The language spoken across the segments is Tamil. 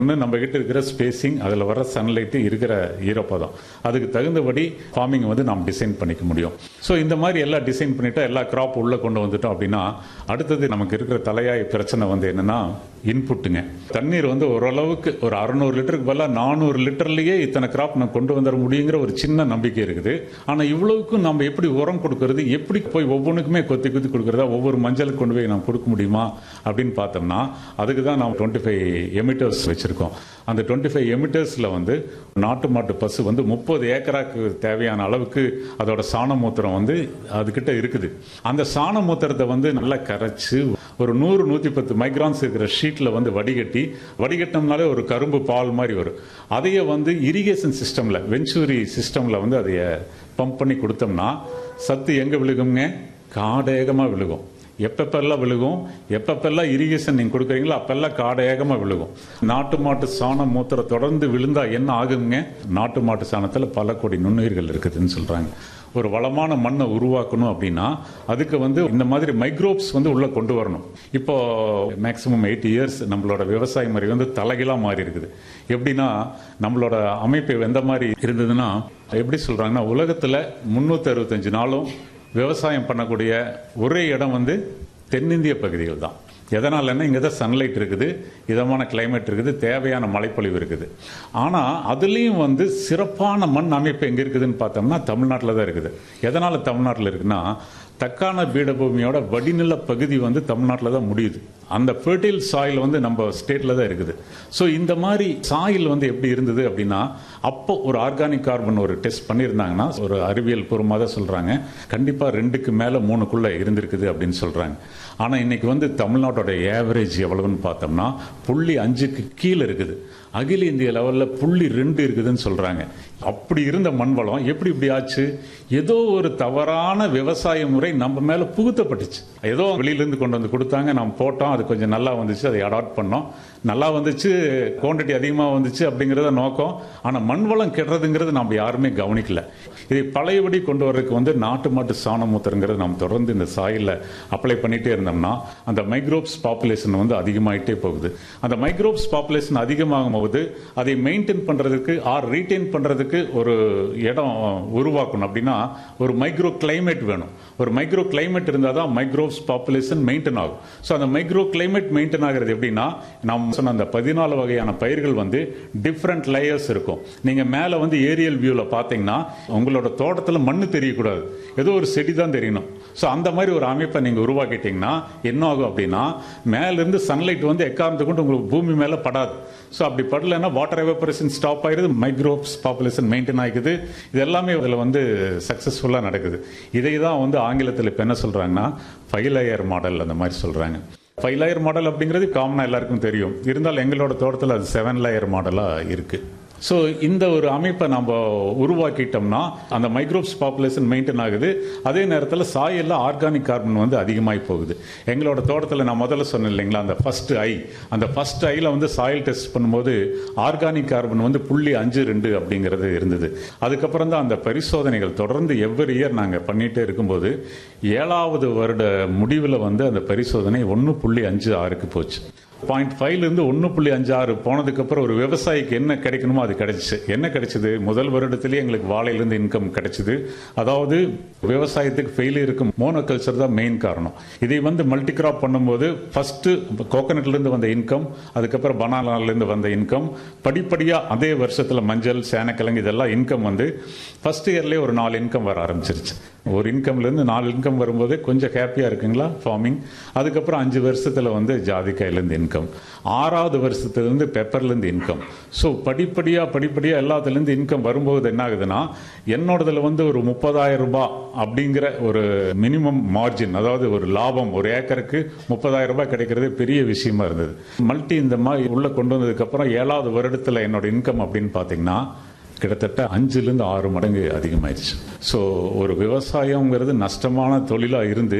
இன்னும் நம்ம கிட்ட இருக்கிற ஸ்பேசிங் அதில் வர சன்லைட்டு இருக்கிற ஈரப்பதம் அதுக்கு தகுந்தபடி ஃபார்மிங் வந்து நாம் டிசைன் பண்ணிக்க முடியும் ஸோ இந்த மாதிரி எல்லாம் டிசைன் பண்ணிட்டா எல்லா கிராப் உள்ள கொண்டு வந்துட்டோம் அப்படின்னா அடுத்தது நமக்கு இருக்கிற தலையாய பிரச்சனை வந்து என்னன்னா இன்புட்டுங்க தண்ணீர் வந்து ஓரளவுக்கு ஒரு அறுநூறு லிட்டருக்கு பதிலாக நானூறு லிட்டர்லயே இத்தனை கிராப் நம்ம கொண்டு வந்துட முடியுங்கிற ஒரு சின்ன நம்பிக்கை இருக்குது ஆனா இவ்வளவுக்கும் நம்ம எப்படி உரம் கொடுக்கறது எப்படி போய் ஒவ்வொன்றுக்குமே கொத்தி கொத்தி கொடுக்கறதா ஒவ்வொரு மஞ்சளுக்கு கொண்டு போய் நம்ம கொடுக்க முடியுமா அப்படின்னு பார்த்தோம்னா அதுக்கு தான் நாம் டுவெண்ட்டி ஃபைவ் எமிட்டர்ஸ் வச்சிருக்கோம் அந்த டுவெண்ட்டி ஃபைவ் எமிட்டர்ஸ்ல வந்து நாட்டு மாட்டு பசு வந்து முப்பது ஏக்கராக்கு தேவையான அளவுக்கு அதோட சாண மூத்திரம் வந்து அதுகிட்ட இருக்குது அந்த சாண மூத்திரத்தை வந்து நல்லா கரைச்சு ஒரு நூறு நூத்தி பத்து மைக்ரான்ஸ் இருக்கிற ஷீட்ல வந்து வடிகட்டி வடிகட்டினோம்னாலே ஒரு கரும்பு பால் மாதிரி வரும் அதையே வந்து இரிகேஷன் சிஸ்டம்ல வெஞ்சூரி சிஸ்டம்ல வந்து அதைய பம்ப் பண்ணி கொடுத்தோம்னா சத்து எங்க விழுகுங்க காடேகமா விழுகும் எப்பப்பெல்லாம் விழுகும் எப்பப்பெல்லாம் இரிகேஷன் நீங்க கொடுக்குறீங்களோ அப்பெல்லாம் காடேகமா விழுகும் நாட்டு மாட்டு சாணம் மூத்திரம் தொடர்ந்து விழுந்தா என்ன ஆகுங்க நாட்டு மாட்டு சாணத்துல பல கோடி நுண்ணுயிர்கள் இருக்குதுன்னு சொல்றாங்க ஒரு வளமான மண்ணை உருவாக்கணும் அப்படின்னா அதுக்கு வந்து இந்த மாதிரி மைக்ரோப்ஸ் வந்து உள்ள கொண்டு வரணும் இப்போ மேக்சிமம் எயிட் இயர்ஸ் நம்மளோட விவசாய முறை வந்து தலைகீழா மாறி இருக்குது எப்படின்னா நம்மளோட அமைப்பு எந்த மாதிரி இருந்ததுன்னா எப்படி சொல்றாங்கன்னா உலகத்துல முன்னூத்தி அறுபத்தஞ்சு நாளும் விவசாயம் பண்ணக்கூடிய ஒரே இடம் வந்து தென்னிந்திய பகுதிகள் தான் எதனாலன்னா இங்கே தான் சன்லைட் இருக்குது இதமான கிளைமேட் இருக்குது தேவையான மழைப்பொழிவு இருக்குது ஆனால் அதுலேயும் வந்து சிறப்பான மண் அமைப்பு எங்கே இருக்குதுன்னு பார்த்தோம்னா தமிழ்நாட்டில் தான் இருக்குது எதனால் தமிழ்நாட்டில் இருக்குன்னா தக்கான பீடபூமியோட வடிநில பகுதி வந்து தமிழ்நாட்டில் தான் முடியுது அந்த ஃபெர்டைல் சாயில் வந்து நம்ம ஸ்டேட்டில் தான் இருக்குது ஸோ இந்த மாதிரி சாயில் வந்து எப்படி இருந்தது அப்படின்னா அப்போ ஒரு ஆர்கானிக் கார்பன் ஒரு டெஸ்ட் பண்ணியிருந்தாங்கன்னா ஒரு அறிவியல் பூர்வமாக தான் சொல்கிறாங்க கண்டிப்பாக ரெண்டுக்கு மேலே மூணுக்குள்ளே இருந்திருக்குது அப்படின்னு சொல்கிறாங்க ஆனால் இன்னைக்கு வந்து தமிழ்நாட்டோட ஏவரேஜ் எவ்வளவுன்னு பார்த்தோம்னா புள்ளி அஞ்சுக்கு கீழே இருக்குது அகில இந்திய லெவலில் புள்ளி ரெண்டு இருக்குதுன்னு சொல்கிறாங்க அப்படி இருந்த மண் வளம் எப்படி இப்படி ஆச்சு ஏதோ ஒரு தவறான விவசாய முறை நம்ம மேல புகுத்தப்பட்டுச்சு ஏதோ வெளியிலேருந்து கொண்டு வந்து கொடுத்தாங்க நம்ம போட்டோம் அது கொஞ்சம் நல்லா வந்துச்சு அதை அடாப்ட் பண்ணோம் நல்லா வந்துச்சு குவான்டிட்டி அதிகமாக வந்துச்சு அப்படிங்கிறத நோக்கம் ஆனால் மண் வளம் கெடுறதுங்கிறது நம்ம யாருமே கவனிக்கல இதை பழையபடி கொண்டு வர்றதுக்கு வந்து நாட்டு மாட்டு சாணம் மூத்திரங்கிறது நம்ம தொடர்ந்து இந்த சாயில அப்ளை பண்ணிட்டே இருந்தோம்னா அந்த மைக்ரோப்ஸ் பாப்புலேஷன் வந்து அதிகமாயிட்டே போகுது அந்த மைக்ரோப்ஸ் பாப்புலேஷன் அதிகமாகும் போது அதை மெயின்டைன் பண்றதுக்கு ஆர் ரீட்டைன் பண்றதுக்கு ஒரு இடம் உருவாக்கணும் அப்படின்னா ஒரு மைக்ரோ கிளைமேட் வேணும் ஒரு மைக்ரோ கிளைமேட் இருந்தால் தான் மைக்ரோப்ஸ் பாப்புலேஷன் மெயின்டைன் ஆகும் ஸோ அந்த மைக்ரோ கிளைமேட் மெயின்டைன் ஆகிறது எப்படின்னா நாம் சொன்ன அந்த பதினாலு வகையான பயிர்கள் வந்து டிஃப்ரெண்ட் லேயர்ஸ் இருக்கும் நீங்க மேலே வந்து ஏரியல் வியூல பார்த்தீங்கன்னா உங்களோட தோட்டத்தில் மண்ணு தெரியக்கூடாது ஏதோ ஒரு செடி தான் தெரியணும் ஸோ அந்த மாதிரி ஒரு அமைப்பை நீங்க உருவாக்கிட்டீங்கன்னா என்ன ஆகும் அப்படின்னா மேலிருந்து சன்லைட் வந்து எக்காரணத்தை கொண்டு உங்களுக்கு பூமி மேலே படாது ஸோ அப்படி படலைன்னா வாட்டர் எவாபரேஷன் ஸ்டாப் ஆயிருது மைக்ரோப்ஸ் பாப்புலேஷன் மெயின்டைன் ஆகிக்குது இது எல்லாமே இதில் வந்து சக்ஸஸ்ஃபுல்லாக நடக்குது இதை தான் வந்து ஆங்கிலத்தில் இப்போ என்ன சொல்கிறாங்கன்னா ஃபைவ் லேயர் மாடல் அந்த மாதிரி சொல்கிறாங்க ஃபைவ் லேயர் மாடல் அப்படிங்கிறது காமனாக எல்லாருக்கும் தெரியும் இருந்தாலும் எங்களோட தோட்டத்தில் அது செவன் லேயர் மாடலாக இருக்குது ஸோ இந்த ஒரு அமைப்பை நம்ம உருவாக்கிட்டோம்னா அந்த மைக்ரோப்ஸ் பாப்புலேஷன் மெயின்டைன் ஆகுது அதே நேரத்தில் சாயல்ல ஆர்கானிக் கார்பன் வந்து அதிகமாகி போகுது எங்களோட தோட்டத்தில் நான் முதல்ல சொன்னேன் இல்லைங்களா அந்த ஃபர்ஸ்ட் ஐ அந்த ஃபர்ஸ்ட் ஐல வந்து சாயில் டெஸ்ட் பண்ணும்போது ஆர்கானிக் கார்பன் வந்து புள்ளி அஞ்சு ரெண்டு அப்படிங்கிறது இருந்தது அதுக்கப்புறம் தான் அந்த பரிசோதனைகள் தொடர்ந்து எவ்வரி இயர் நாங்கள் பண்ணிட்டே இருக்கும்போது ஏழாவது வருட முடிவில் வந்து அந்த பரிசோதனை ஒன்று புள்ளி அஞ்சு ஆறுக்கு போச்சு பாயிண்ட் ஃபைவ்ல இருந்து ஒன்று புள்ளி அஞ்சு ஆறு போனதுக்கு அப்புறம் ஒரு விவசாயிக்கு என்ன கிடைக்கணுமோ அது கிடைச்சிச்சு என்ன கிடைச்சது முதல் வருடத்திலேயே எங்களுக்கு வாழையிலிருந்து இன்கம் கிடைச்சது அதாவது விவசாயத்துக்கு ஃபெயிலியருக்கு மோனோகல்ச்சர் தான் மெயின் காரணம் இதை வந்து மல்டி கிராப் பண்ணும்போது ஃபர்ஸ்ட் கோகனட்ல இருந்து வந்த இன்கம் அதுக்கப்புறம் பனானால இருந்து வந்த இன்கம் படிப்படியா அதே வருஷத்துல மஞ்சள் சேனக்கிழங்கு இதெல்லாம் இன்கம் வந்து ஃபர்ஸ்ட் இயர்லயே ஒரு நாலு இன்கம் வர ஆரம்பிச்சிருச்சு ஒரு இன்கம்ல இருந்து நாலு இன்கம் வரும்போது கொஞ்சம் ஹாப்பியா இருக்குங்களா ஃபார்மிங் அதுக்கப்புறம் அஞ்சு வருஷத்துல வந்து ஜாதிக்காயில இருந்து இன்கம் ஆறாவது வருஷத்துல இருந்து பெப்பர்ல இருந்து இன்கம் ஸோ படிப்படியா படிப்படியா எல்லாத்துல இருந்து இன்கம் வரும்போது என்ன ஆகுதுன்னா என்னோடதுல வந்து ஒரு முப்பதாயிரம் ரூபாய் அப்படிங்கிற ஒரு மினிமம் மார்ஜின் அதாவது ஒரு லாபம் ஒரு ஏக்கருக்கு முப்பதாயிரம் ரூபாய் கிடைக்கிறது பெரிய விஷயமா இருந்தது மல்டி இந்த மாதிரி உள்ள கொண்டு வந்ததுக்கு அப்புறம் ஏழாவது வருடத்துல என்னோட இன்கம் அப்படின்னு பாத்தீங்கன்னா கிட்டத்தட்ட அஞ்சுலேருந்து ஆறு மடங்கு அதிகமாயிருச்சு ஸோ ஒரு விவசாயங்கிறது நஷ்டமான தொழிலாக இருந்து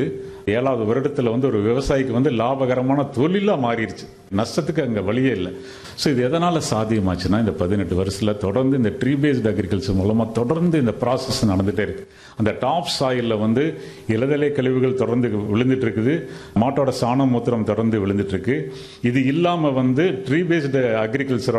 ஏழாவது வருடத்துல வந்து ஒரு விவசாயிக்கு வந்து லாபகரமான தொழிலா மாறிடுச்சு நஷ்டத்துக்கு அங்க வழியே இல்லை ஸோ இது எதனால சாத்தியமாச்சுன்னா இந்த பதினெட்டு வருஷத்துல தொடர்ந்து இந்த ட்ரீ பேஸ்ட் அக்ரிகல்ச்சர் மூலமா தொடர்ந்து இந்த ப்ராசஸ் நடந்துட்டே இருக்கு அந்த டாப் சாயில்ல வந்து இலதலை கழிவுகள் தொடர்ந்து விழுந்துட்டு இருக்குது மாட்டோட சாணம் மூத்திரம் தொடர்ந்து விழுந்துட்டு இருக்கு இது இல்லாம வந்து ட்ரீ பேஸ்டு அக்ரிகல்ச்சரோட